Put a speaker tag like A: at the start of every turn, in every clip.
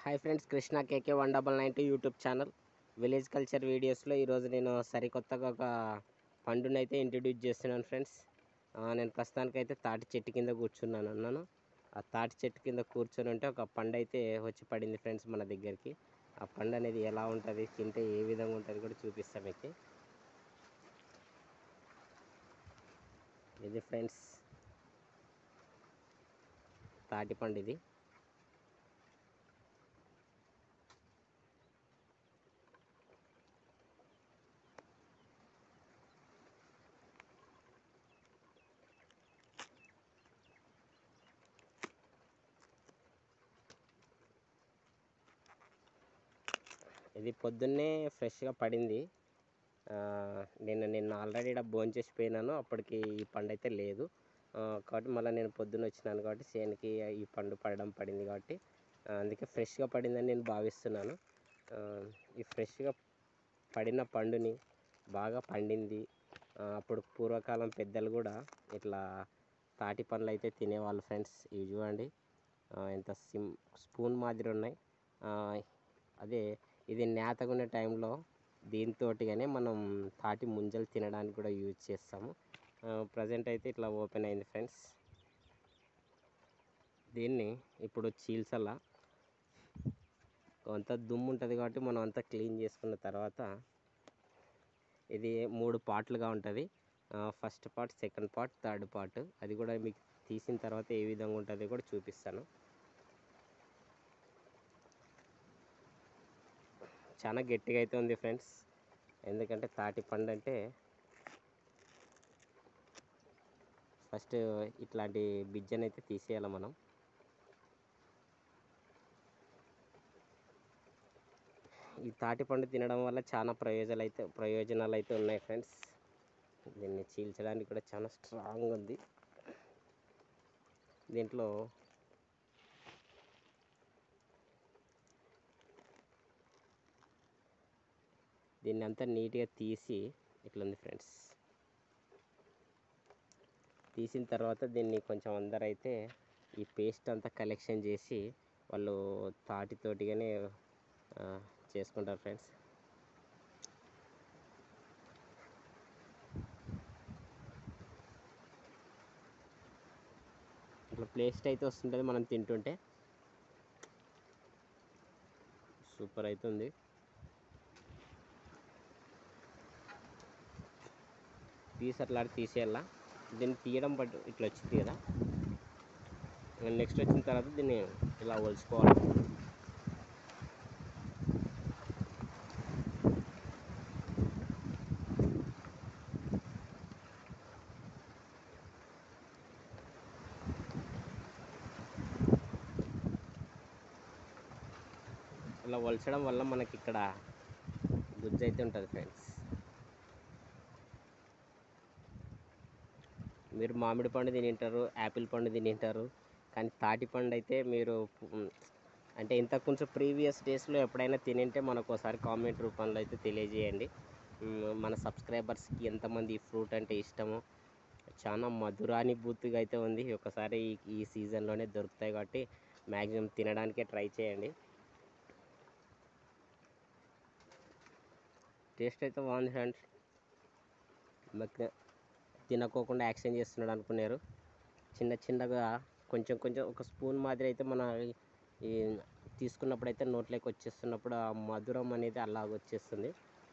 A: hi friends Krishna KK one double nine two YouTube channel village culture వీడియోస్లో ఈరోజు నేను సరికొత్తగా ఒక పండుని అయితే ఇంట్రడ్యూస్ చేస్తున్నాను ఫ్రెండ్స్ ఆ, నేను ప్రస్తుతానికైతే తాటి చెట్టు కింద కూర్చున్నాను అన్నాను ఆ తాటి చెట్టు కింద కూర్చొని ఉంటే ఒక పండు అయితే వచ్చి పడింది ఫ్రెండ్స్ మన దగ్గరికి ఆ పండు అనేది ఎలా ఉంటుంది తింటే ఏ విధంగా ఉంటుంది కూడా చూపిస్తాం మీకు ఇది ఫ్రెండ్స్ తాటి పండు ఇది ఇది పొద్దున్నే ఫ్రెష్గా పడింది ఆ, నేను నిన్న ఆల్రెడీ ఇక్కడ భోంచేసి పోయినాను అప్పటికి ఈ పండు అయితే లేదు ఆ, కాబట్టి మళ్ళీ నేను పొద్దున్న వచ్చినాను కాబట్టి చేనికి ఈ పండు పడడం పడింది కాబట్టి ఆ, అందుకే ఫ్రెష్గా పడిందని నేను భావిస్తున్నాను ఆ, ఈ ఫ్రెష్గా పడిన పండుని బాగా పండింది ఆ, అప్పుడు పూర్వకాలం పెద్దలు కూడా ఇట్లా తాటి పండ్లు అయితే తినేవాళ్ళు ఫ్రెండ్స్ ఇవి చూడండి ఆ, ఎంత సిమ్ స్పూన్ మాదిరి ఉన్నాయి ఆ, అదే ఇది నేతగా ఉండే టైంలో దీంతోటిగానే మనం తాటి ముంజలు తినడానికి కూడా యూజ్ చేస్తాము ప్రజెంట్ అయితే ఇట్లా ఓపెన్ అయింది ఫ్రెండ్స్ దీన్ని ఇప్పుడు చీల్సలా కొంత దుమ్ము ఉంటుంది కాబట్టి మనం అంతా క్లీన్ చేసుకున్న తర్వాత ఇది మూడు పార్ట్లుగా ఉంటుంది first part second part third part అది కూడా మీకు తీసిన తర్వాత ఏ విధంగా ఉంటుంది కూడా చూపిస్తాను చాలా గట్టిగా అయితే ఉంది ఫ్రెండ్స్ ఎందుకంటే తాటి పండు అంటే ఫస్ట్ ఇట్లాంటి బిజ్జను అయితే తీసేయాలి మనం ఈ తాటి పండు తినడం వల్ల చాలా ప్రయోజనాలు అయితే ప్రయోజనాలు అయితే ఉన్నాయి ఫ్రెండ్స్ దీన్ని చీల్చడానికి కూడా చాలా స్ట్రాంగ్ ఉంది దీంట్లో దీన్ని అంతా నీట్గా తీసి ఇట్లుంది ఫ్రెండ్స్ తీసిన తర్వాత దీన్ని కొంచెం అందరైతే ఈ పేస్ట్ అంతా కలెక్షన్ చేసి వాళ్ళు తాటితోటిగానే ఆ, చేసుకుంటారు ఫ్రెండ్స్ ఇట్లా పేస్ట్ అయితే వస్తుంటుంది మనం తింటుంటే సూపర్ అవుతుంది తీసి అట్లా తీసేయాల దీన్ని తీయడం బట్టి ఇట్లా వచ్చింది కదా నెక్స్ట్ వచ్చిన తర్వాత దీన్ని ఇలా ఒలుచుకోవాలి ఇలా ఒలచడం వల్ల మనకి ఇక్కడ గుజ్జు అయితే ఉంటుంది ఫ్రెండ్స్ మీరు మామిడి పండు తినింటారు యాపిల్ పండు తినింటారు కానీ తాటి పండు అయితే మీరు ఉమ్, అంటే ఇంత కొంచెం ప్రీవియస్ డేస్లో ఎప్పుడైనా తినింటే మనకు ఒకసారి కామెంట్ రూపంలో అయితే తెలియజేయండి ఉమ్, మన సబ్స్క్రైబర్స్కి ఎంతమంది ఈ ఫ్రూట్ అంటే ఇష్టమో చాలా మధురానుభూతిగా అయితే ఉంది ఒకసారి ఈ ఈ సీజన్లోనే దొరుకుతాయి కాబట్టి మ్యాక్సిమం తినడానికే ట్రై చేయండి టేస్ట్ అయితే బాగుంది ఫ్రెండ్స్ మధ్య తినకోకుండా యాక్షన్ చేస్తున్నాడు అనుకున్నారు చిన్న చిన్నగా కొంచెం కొంచెం ఒక స్పూన్ మాదిరి అయితే మన ఈ- ఈ తీసుకున్నప్పుడు అయితే నోట్లోకి వచ్చేస్తున్నప్పుడు ఆ మధురం అనేది అలాగ వచ్చేస్తుంది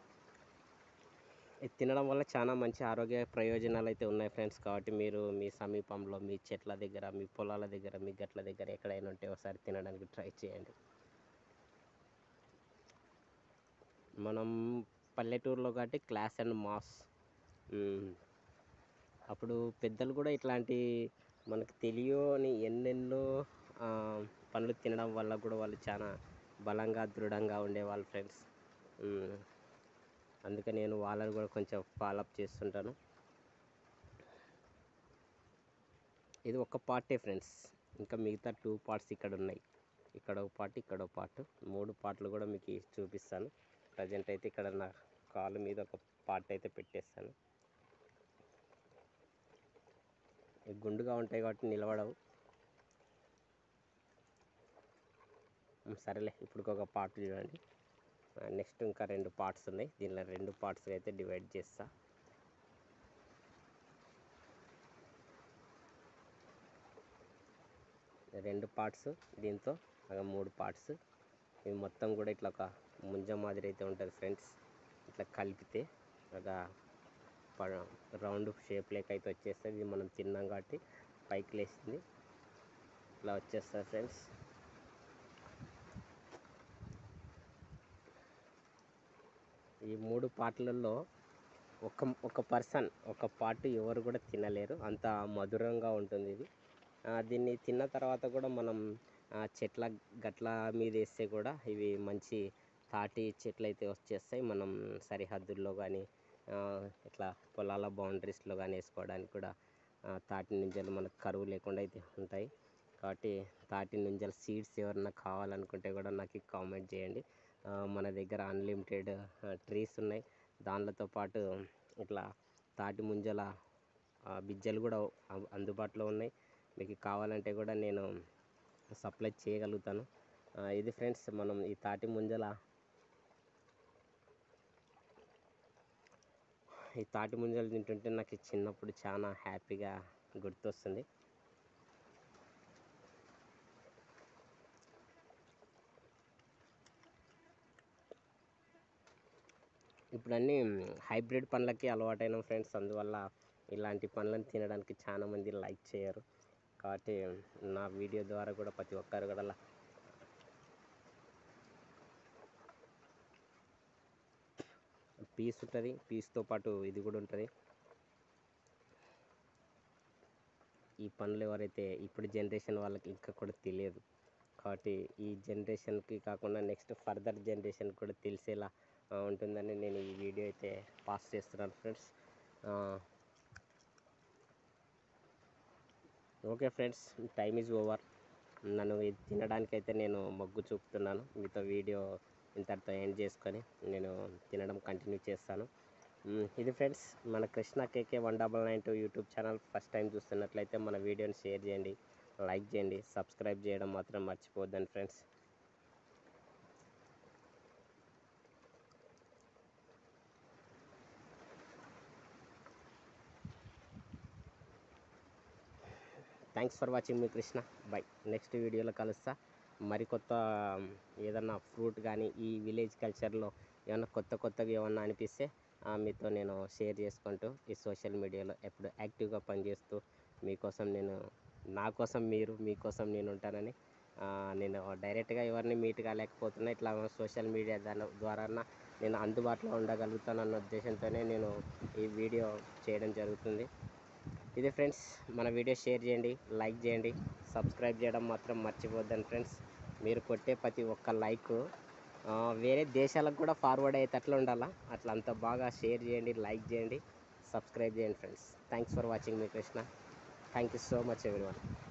A: ఇది తినడం వల్ల చాలా మంచి ఆరోగ్య ప్రయోజనాలు అయితే ఉన్నాయి ఫ్రెండ్స్ కాబట్టి మీరు మీ సమీపంలో మీ చెట్ల దగ్గర మీ పొలాల దగ్గర మీ గట్ల దగ్గర ఎక్కడైనా ఉంటే ఒకసారి తినడానికి ట్రై చేయండి మనం పల్లెటూరులో కాబట్టి క్లాస్ అండ్ మాస్ అప్పుడు పెద్దలు కూడా ఇట్లాంటి మనకు తెలియని ఎన్నెన్నో ఆ, పనులు తినడం వల్ల కూడా వాళ్ళు చాలా బలంగా దృఢంగా ఉండేవాళ్ళు ఫ్రెండ్స్ అందుకే నేను వాళ్ళని కూడా కొంచెం ఫాలోఅప్ చేస్తుంటాను ఇది ఒక పార్టే ఫ్రెండ్స్ ఇంకా మిగతా టూ పార్ట్స్ ఇక్కడ ఉన్నాయి ఇక్కడ ఒక పార్ట్ ఇక్కడ ఒక పార్ట్ మూడు పార్ట్లు కూడా మీకు చూపిస్తాను ప్రజెంట్ అయితే ఇక్కడ నా కాలు మీద ఒక పార్ట్ అయితే పెట్టేస్తాను ఇవి గుండుగా ఉంటాయి కాబట్టి నిలబడవు ఉమ్, సరేలే ఇప్పుడు ఒక పార్ట్ చూడండి నెక్స్ట్ ఇంకా రెండు పార్ట్స్ ఉన్నాయి దీనిలో రెండు పార్ట్స్ అయితే డివైడ్ చేస్తా రెండు పార్ట్స్ దీంతో ఒక మూడు పార్ట్స్ ఇవి మొత్తం కూడా ఇట్లా ఒక ముంజ మాదిరి అయితే ఉంటుంది ఫ్రెండ్స్ ఇట్లా కలిపితే ఒక రౌండ్ షేప్ లేక అయితే వచ్చేస్తుంది ఇది మనం తిన్నాం కాబట్టి పైకి లేచింది ఇట్లా వచ్చేస్తుంది ఫ్రెండ్స్ ఈ మూడు పాటలలో ఒక ఒక పర్సన్ ఒక పార్ట్ ఎవరు కూడా తినలేరు అంత మధురంగా ఉంటుంది ఇది ఆ, దీన్ని తిన్న తర్వాత కూడా మనం ఆ, చెట్ల గట్ల మీద వేస్తే కూడా ఇవి మంచి తాటి చెట్లు అయితే వచ్చేస్తాయి మనం సరిహద్దుల్లో కానీ ఇట్లా పొలాల బౌండరీస్లో కానీ వేసుకోవడానికి కూడా ఆ, తాటి నుంజలు మనకు కరువు లేకుండా అయితే ఉంటాయి కాబట్టి తాటి నుంజల సీడ్స్ ఎవరన్నా కావాలనుకుంటే కూడా నాకు కామెంట్ చేయండి ఆ, మన దగ్గర అన్లిమిటెడ్ ట్రీస్ ఉన్నాయి దానిలతో పాటు ఇట్లా తాటి ముంజల ఆ, బిజ్జలు కూడా అ- అందుబాటులో ఉన్నాయి మీకు కావాలంటే కూడా నేను సప్లై చేయగలుగుతాను ఆ, ఇది ఫ్రెండ్స్ మనం ఈ తాటి ముంజల ఈ తాటి ముంజలు తింటుంటే నాకు చిన్నప్పుడు చాలా హ్యాపీగా గుర్తొస్తుంది ఇప్పుడు అన్నీ హైబ్రిడ్ పండ్లకి అలవాటైన ఫ్రెండ్స్ అందువల్ల ఇలాంటి పండ్లను తినడానికి చాలా మంది లైక్ చేయరు కాబట్టి నా వీడియో ద్వారా కూడా ప్రతి ఒక్కరు కూడా లా- పీస్ ఉంటుంది పీస్తో పాటు ఇది కూడా ఉంటుంది ఈ పనులు ఎవరైతే ఇప్పుడు జనరేషన్ వాళ్ళకి ఇంకా కూడా తెలియదు కాబట్టి ఈ జనరేషన్కి కాకుండా నెక్స్ట్ ఫర్దర్ జనరేషన్ కూడా తెలిసేలా ఆ, ఉంటుందని నేను ఈ వీడియో అయితే పాస్ చేస్తున్నాను friends okay friends time is over నన్ను ఇది తినడానికి అయితే నేను మొగ్గు చూపుతున్నాను మీతో వీడియో ఇంతటితో ఎండ్ చేసుకొని నేను తినడం కంటిన్యూ చేస్తాను మ్, ఇది ఫ్రెండ్స్ మన Krishna KK one double nine two YouTube channel first time చూస్తున్నట్లయితే మన వీడియోని షేర్ చేయండి లైక్ చేయండి సబ్స్క్రైబ్ చేయడం మాత్రం మర్చిపోద్దండి ఫ్రెండ్స్ థ్యాంక్స్ ఫర్ వాచింగ్ మీ కృష్ణ బై నెక్స్ట్ వీడియోలో కలుస్తా మరికొత్త ఏదన్నా ఫ్రూట్ కానీ ఈ విలేజ్ కల్చర్లో ఏమన్నా కొత్త కొత్తగా ఏమన్నా అనిపిస్తే ఆ, మీతో నేను షేర్ చేసుకుంటూ ఈ సోషల్ మీడియాలో ఎప్పుడు యాక్టివ్గా పనిచేస్తూ మీకోసం నేను నా కోసం మీరు మీకోసం నేను ఉంటానని ఆ, నేను డైరెక్ట్గా ఎవరిని మీట్ కాలేకపోతున్నా ఇట్లా సోషల్ మీడియా దాని ద్వారా నేను అందుబాటులో ఉండగలుగుతానన్న ఉద్దేశంతోనే నేను ఈ వీడియో చేయడం జరుగుతుంది ఇది ఫ్రెండ్స్ మన వీడియో షేర్ చేయండి లైక్ చేయండి సబ్స్క్రైబ్ చేయడం మాత్రం మర్చిపోద్దండి ఫ్రెండ్స్ మీరు కొట్టే ప్రతి ఒక్క లైక్ వేరే దేశాలకు కూడా ఫార్వర్డ్ అయ్యేటట్లు ఉండాలా అట్లా అంత బాగా షేర్ చేయండి లైక్ చేయండి సబ్స్క్రైబ్ చేయండి ఫ్రెండ్స్ థ్యాంక్స్ ఫర్ వాచింగ్ మీ Krishna thank you so much everyone